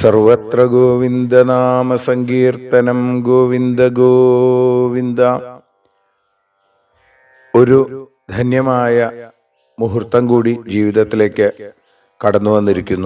സർവത്ര ഗോവിന്ദനാമ സങ്കീർത്തനം ഗോവിന്ദ ഗോവിന്ദ ഒരു ധന്യമായ മുഹൂർത്തം കൂടി ജീവിതത്തിലേക്ക് കടന്നു വന്നിരിക്കുന്നു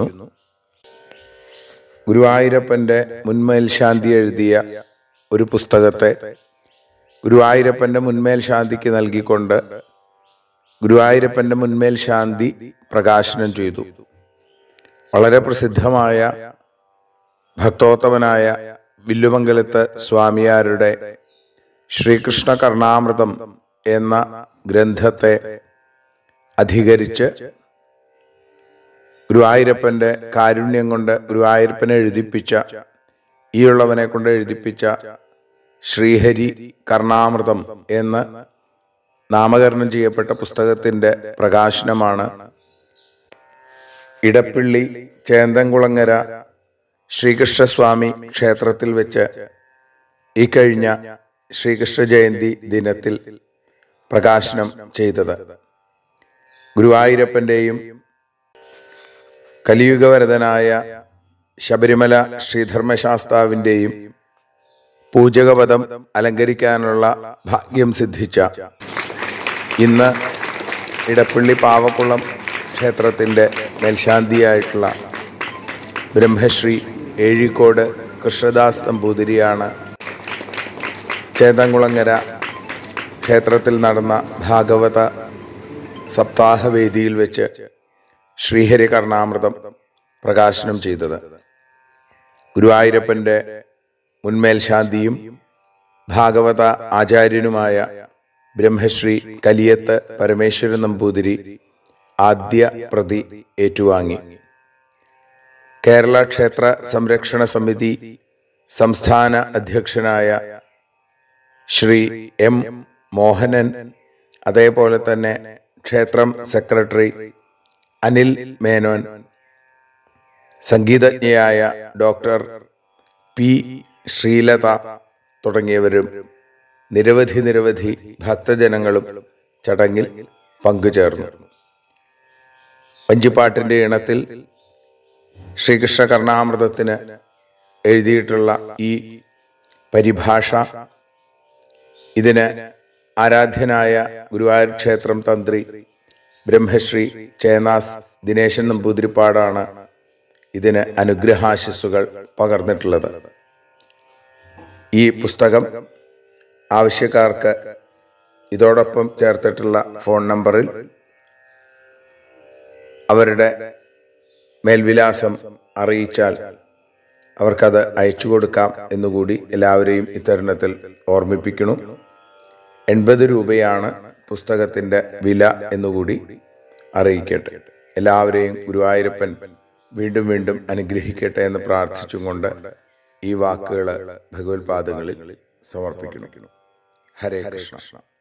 ഗുരുവായൂരപ്പൻ്റെ മുൻമേൽ ശാന്തി എഴുതിയ ഒരു പുസ്തകത്തെ ഗുരുവായൂരപ്പൻ്റെ മുൻമേൽ ശാന്തിക്ക് നൽകിക്കൊണ്ട് ഗുരുവായൂരപ്പൻ്റെ മുൻമേൽ ശാന്തി പ്രകാശനം ചെയ്തു വളരെ പ്രസിദ്ധമായ ഭക്തോത്തമനായ വില്ലുമംഗലത്ത് സ്വാമിയാരുടെ ശ്രീകൃഷ്ണ കർണാമൃതം എന്ന ഗ്രന്ഥത്തെ അധികരിച്ച് ഗുരുവായൂരപ്പൻ്റെ കാരുണ്യം കൊണ്ട് ഗുരുവായൂരപ്പനെ എഴുതിപ്പിച്ച ഈയുള്ളവനെ കൊണ്ട് എഴുതിപ്പിച്ച ശ്രീഹരി കർണാമൃതം എന്ന് നാമകരണം ചെയ്യപ്പെട്ട പുസ്തകത്തിൻ്റെ പ്രകാശനമാണ് ഇടപ്പള്ളി ചേന്തംകുളങ്ങര ശ്രീകൃഷ്ണസ്വാമി ക്ഷേത്രത്തിൽ വെച്ച് ഈ കഴിഞ്ഞ ശ്രീകൃഷ്ണ ജയന്തി ദിനത്തിൽ പ്രകാശനം ചെയ്തത് ഗുരുവായൂരപ്പൻ്റെയും കലിയുഗവരതനായ ശബരിമല ശ്രീധർമ്മശാസ്താവിൻ്റെയും പൂജകപദം അലങ്കരിക്കാനുള്ള ഭാഗ്യം സിദ്ധിച്ച ഇന്ന് ഇടപ്പള്ളി പാവക്കുളം ക്ഷേത്രത്തിൻ്റെ മേൽശാന്തിയായിട്ടുള്ള ബ്രഹ്മശ്രീ ഏഴിക്കോട് കൃഷ്ണദാസ് നമ്പൂതിരിയാണ് ചേതംകുളങ്ങര ക്ഷേത്രത്തിൽ നടന്ന ഭാഗവത സപ്താഹവേദിയിൽ വെച്ച് ശ്രീഹരി കർണാമൃതം പ്രകാശനം ചെയ്തത് ഗുരുവായൂരപ്പൻ്റെ മുൻമേൽ ശാന്തിയും ഭാഗവത ആചാര്യനുമായ ബ്രഹ്മശ്രീ കലിയത്ത് പരമേശ്വരൻ നമ്പൂതിരി ആദ്യ പ്രതി ഏറ്റുവാങ്ങി കേരള ക്ഷേത്ര സംരക്ഷണ സമിതി സംസ്ഥാന അധ്യക്ഷനായ ശ്രീ എം മോഹനൻ അതേപോലെ തന്നെ ക്ഷേത്രം സെക്രട്ടറി അനിൽ മേനോൻ സംഗീതജ്ഞയായ ഡോക്ടർ പി ശ്രീലത തുടങ്ങിയവരും നിരവധി നിരവധി ഭക്തജനങ്ങളും ചടങ്ങിൽ പങ്കുചേർന്നു വഞ്ചിപ്പാട്ടിൻ്റെ ഇണത്തിൽ ശ്രീകൃഷ്ണ കർണാമൃതത്തിന് എഴുതിയിട്ടുള്ള ഈ പരിഭാഷ ഇതിന് ആരാധ്യനായ ഗുരുവായൂർ ക്ഷേത്രം തന്ത്രി ബ്രഹ്മശ്രീ ചേനാസ് ദിനേശൻ നമ്പൂതിരിപ്പാടാണ് ഇതിന് അനുഗ്രഹാശിസ്സുകൾ പകർന്നിട്ടുള്ളത് ഈ പുസ്തകം ആവശ്യക്കാർക്ക് ഇതോടൊപ്പം ചേർത്തിട്ടുള്ള ഫോൺ നമ്പറിൽ അവരുടെ മേൽവിലാസം അറിയിച്ചാൽ അവർക്കത് അയച്ചു കൊടുക്കാം എന്നുകൂടി എല്ലാവരെയും ഇത്തരുണത്തിൽ ഓർമ്മിപ്പിക്കുന്നു എൺപത് രൂപയാണ് പുസ്തകത്തിൻ്റെ വില എന്നുകൂടി അറിയിക്കട്ടെ എല്ലാവരെയും ഗുരുവായൂരപ്പൻ വീണ്ടും വീണ്ടും അനുഗ്രഹിക്കട്ടെ എന്ന് പ്രാർത്ഥിച്ചും കൊണ്ട് ഈ വാക്കുകൾ ഭഗവത്പാദങ്ങളിൽ സമർപ്പിക്കുന്നു ഹരേ കൃഷ്ണ